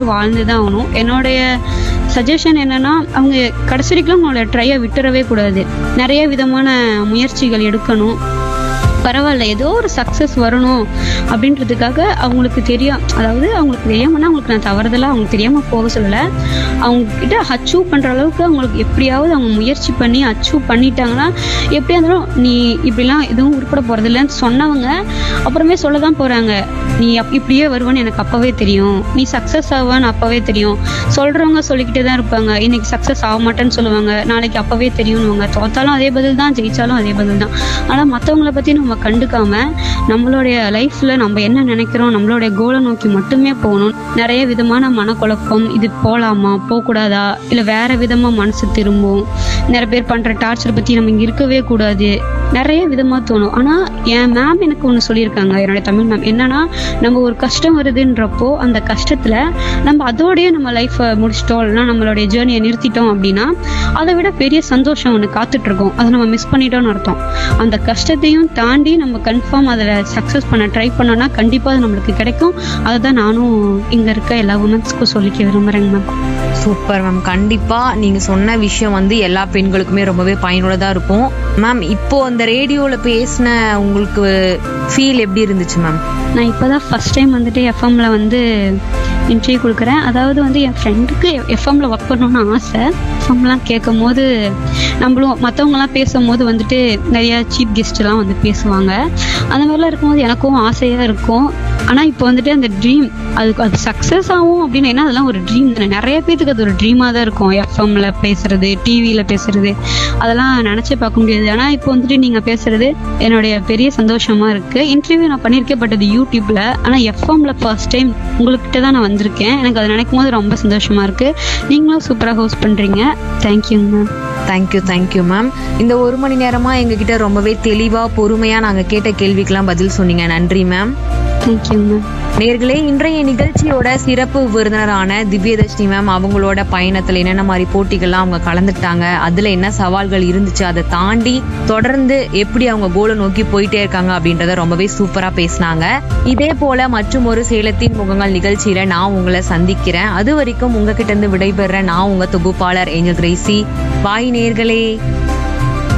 வாழ்ந்து தான் ஆகணும் என்னுடைய சஜஷன் என்னன்னா அவங்க கடைசி வரைக்கும் அவங்களோட ட்ரையை விட்டுறவே கூடாது நிறைய விதமான முயற்சிகள் எடுக்கணும் பரவாயில்ல ஏதோ ஒரு சக்ஸஸ் வரணும் அப்படின்றதுக்காக அவங்களுக்கு தெரியும் அதாவது அவங்களுக்கு தெரியாமன்னா அவங்களுக்கு நான் தவறுதலாக அவங்களுக்கு தெரியாமல் போக சொல்லலை அவங்க கிட்ட அச்சீவ் பண்ணுற அளவுக்கு அவங்களுக்கு எப்படியாவது அவங்க முயற்சி பண்ணி அச்சீவ் பண்ணிட்டாங்கன்னா எப்படியா இருந்தாலும் நீ இப்படிலாம் எதுவும் உருப்பட போகிறதில்லன்னு சொன்னவங்க அப்புறமே சொல்ல தான் போகிறாங்க நீ அப் இப்படியே வருவான்னு எனக்கு அப்போவே தெரியும் நீ சக்ஸஸ் ஆவான்னு அப்போவே தெரியும் சொல்கிறவங்க சொல்லிக்கிட்டே தான் இருப்பாங்க இன்னைக்கு சக்ஸஸ் ஆக மாட்டேன்னு சொல்லுவாங்க நாளைக்கு அப்போவே தெரியும்னுவாங்க தோத்தாலும் அதே பதில் தான் ஜெயிச்சாலும் அதே பதில் தான் ஆனால் மற்றவங்கள பற்றி நம்ம கண்டுக்காம நம்மளுடைய லைஃப்பில் நம்ம என்ன நினைக்கிறோம் நம்மளுடைய கோலை நோக்கி மட்டுமே போகணும் நிறைய விதமான மனக்குழப்பம் இது போகலாமா போகக்கூடாதா இல்லை வேற விதமாக மனசு திரும்பும் நிறைய பேர் பண்ணுற டார்ச்சர் பற்றி நம்ம இங்கே இருக்கவே கூடாது நிறைய விதமாக தோணும் ஆனால் என் மேம் எனக்கு ஒன்று சொல்லியிருக்காங்க என்னுடைய தமிழ் மேம் என்னன்னா நம்ம ஒரு கஷ்டம் வருதுன்றப்போ அந்த கஷ்டத்தில் நம்ம அதோடயே நம்ம லைஃப்பை முடிச்சிட்டோம் இல்லைன்னா நம்மளுடைய ஜேர்னியை நிறுத்திட்டோம் அப்படின்னா அதை விட பெரிய சந்தோஷம் ஒன்று காத்துட்டு இருக்கோம் அதை நம்ம மிஸ் பண்ணிட்டோம்னு அர்த்தம் அந்த கஷ்டத்தையும் தாண்டி நம்ம கன்ஃபார்ம் அதில் சக்ஸஸ் பண்ண ட்ரை பண்ணோம்னா கண்டிப்பாக அது நம்மளுக்கு கிடைக்கும் அதை தான் நானும் இங்கே இருக்க எல்லா உமன்ஸ்க்கும் சொல்லிக்க விரும்புகிறேங்க மேம் சூப்பர் மேம் கண்டிப்பா நீங்க சொன்ன விஷயம் வந்து எல்லா பெண்களுக்குமே ரொம்பவே பயனுள்ளதா இருக்கும் மேம் இப்போ அந்த ரேடியோல பேசின உங்களுக்கு ஃபீல் எப்படி இருந்துச்சு மேம் நான் இப்போ தான் ஃபஸ்ட் டைம் வந்துட்டு எஃப்எம்ல வந்து இன்டர்வியூ கொடுக்குறேன் அதாவது வந்து என் ஃப்ரெண்டுக்கு எஃப்எம்ல ஒர்க் பண்ணணும்னு ஆசை எஃப்எம்லாம் கேட்கும் போது நம்மளும் மற்றவங்கலாம் பேசும்போது வந்துட்டு நிறைய சீஃப் கெஸ்ட்லாம் வந்து பேசுவாங்க அந்த மாதிரிலாம் இருக்கும்போது எனக்கும் ஆசையாக இருக்கும் ஆனால் இப்போ வந்துட்டு அந்த ட்ரீம் அது அது சக்ஸஸ் ஆகும் அப்படின்னு என்ன அதெல்லாம் ஒரு ட்ரீம் தானே நிறைய பேத்துக்கு அது ஒரு ட்ரீமாக தான் இருக்கும் எஃப்எம்ல பேசுறது டிவியில் பேசுறது அதெல்லாம் நினச்சே பார்க்க முடியாது ஆனால் இப்போ வந்துட்டு நீங்கள் பேசுறது என்னுடைய பெரிய சந்தோஷமா இருக்கு இன்டர்வியூ நான் பண்ணியிருக்கேன் பட் அது யூடியூப்ல ஆனால் எஃப்எம்ல ஃபர்ஸ்ட் டைம் உங்கள்கிட்ட தான் நான் வந்திருக்கேன் எனக்கு அதை நினைக்கும் போது ரொம்ப சந்தோஷமா இருக்கு நீங்களும் சூப்பராக ஹோஸ்ட் பண்றீங்க தேங்க்யூங்க மேம் தேங்க்யூ தேங்க்யூ மேம் இந்த ஒரு மணி நேரமா எங்ககிட்ட ரொம்பவே தெளிவா பொறுமையா நாங்க கேட்ட கேள்விக்கெல்லாம் பதில் சொன்னீங்க நன்றி மேம் தேங்க்யூங்க மேம் நேர்களே இன்றைய நிகழ்ச்சியோட சிறப்பு விருந்தினரான திவ்யதர்ஷினி மேம் அவங்களோட பயணத்துல என்னென்ன மாதிரி போட்டிகள்லாம் அவங்க கலந்துக்கிட்டாங்க அதுல என்ன சவால்கள் இருந்துச்சு அதை தாண்டி தொடர்ந்து எப்படி அவங்க கோலை நோக்கி போயிட்டே இருக்காங்க அப்படின்றத ரொம்பவே சூப்பரா பேசினாங்க இதே போல மற்றும் ஒரு சேலத்தின் முகங்கள் நிகழ்ச்சியில நான் உங்களை சந்திக்கிறேன் அது வரைக்கும் உங்ககிட்ட இருந்து விடைபெற நான் உங்க தொகுப்பாளர் ஏஞ்சல் கிரேசி பாய் நேர்களே